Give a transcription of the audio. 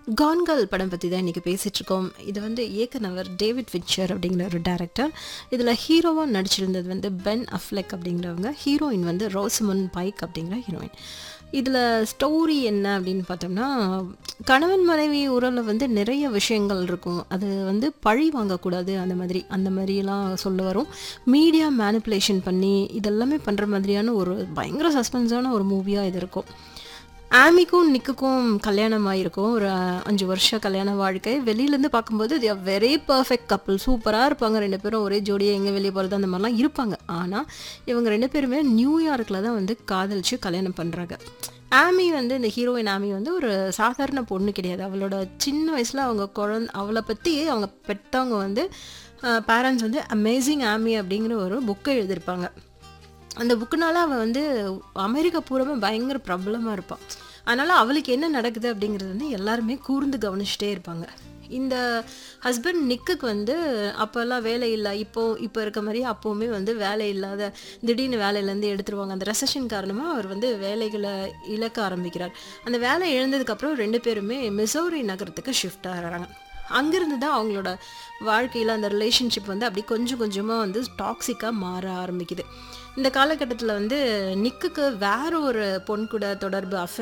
கான்கள் படம் பற்றி தான் இன்றைக்கி பேசிகிட்ருக்கோம் இது வந்து இயக்குனவர் டேவிட் விச்சர் அப்படிங்கிற ஒரு டேரக்டர் இதில் ஹீரோவாக நடிச்சிருந்தது வந்து பென் அஃப்லெக் அப்படிங்கிறவங்க ஹீரோயின் வந்து ரோசமன் பைக் அப்படிங்கிற ஹீரோயின் இதில் ஸ்டோரி என்ன அப்படின்னு பார்த்தோம்னா கணவன் மனைவி உறவில் வந்து நிறைய விஷயங்கள் இருக்கும் அது வந்து பழி வாங்கக்கூடாது அந்த மாதிரி அந்த மாதிரிலாம் சொல்ல வரும் மீடியா மேனிப்புலேஷன் பண்ணி இதெல்லாமே பண்ணுற மாதிரியான ஒரு பயங்கர சஸ்பென்ஸான ஒரு மூவியாக இது இருக்கும் ஆமிக்கும் நிக்குக்கும் கல்யாணம் ஆகிருக்கும் ஒரு அஹ், அஞ்சு வருஷம் கல்யாண வாழ்க்கை வெளியிலேருந்து பார்க்கும்போது தி ஆர் வெரி பர்ஃபெக்ட் கப்பல் சூப்பராக இருப்பாங்க ரெண்டு பேரும் ஒரே ஜோடியாக எங்கே வெளியே போகிறது அந்த மாதிரிலாம் இருப்பாங்க ஆனால் இவங்க ரெண்டு பேருமே நியூயார்க்கில் தான் வந்து காதலிச்சு கல்யாணம் பண்ணுறாங்க ஆமி வந்து இந்த ஹீரோயின் ஆமி வந்து ஒரு சாதாரண பொண்ணு கிடையாது அவளோட சின்ன வயசில் அவங்க குழந்த அவளை பற்றி அவங்க பெற்றவங்க வந்து பேரண்ட்ஸ் வந்து அமேசிங் ஆமி அப்படிங்கிற ஒரு புக்கை எழுதியிருப்பாங்க அந்த புக்குனால அவள் வந்து அமெரிக்கா பூராமே பயங்கர பிரபலமாக இருப்பாள் அதனால் அவளுக்கு என்ன நடக்குது அப்படிங்கிறது வந்து எல்லாருமே கூர்ந்து கவனிச்சுட்டே இருப்பாங்க இந்த ஹஸ்பண்ட் நிக்குக்கு வந்து அப்போல்லாம் வேலை இல்லை இப்போ இப்போ இருக்க மாதிரி அப்போவுமே வந்து வேலை இல்லாத திடீர்னு வேலையிலேருந்து எடுத்துருவாங்க அந்த ரெசஷன் காரணமாக அவர் வந்து வேலைகளை இழக்க ஆரம்பிக்கிறார் அந்த வேலை இழந்ததுக்கப்புறம் ரெண்டு பேருமே மிசோரி நகரத்துக்கு ஷிஃப்ட் ஆகிறாங்க அங்கிருந்து தான் அவங்களோட வாழ்க்கையில் அந்த ரிலேஷன்ஷிப் வந்து அப்படி கொஞ்சம் கொஞ்சமாக வந்து டாக்ஸிக்காக மாற ஆரம்பிக்குது இந்த காலகட்டத்தில் வந்து நிக்குக்கு வேற ஒரு பொன் கூட தொடர்பு அஃபேர்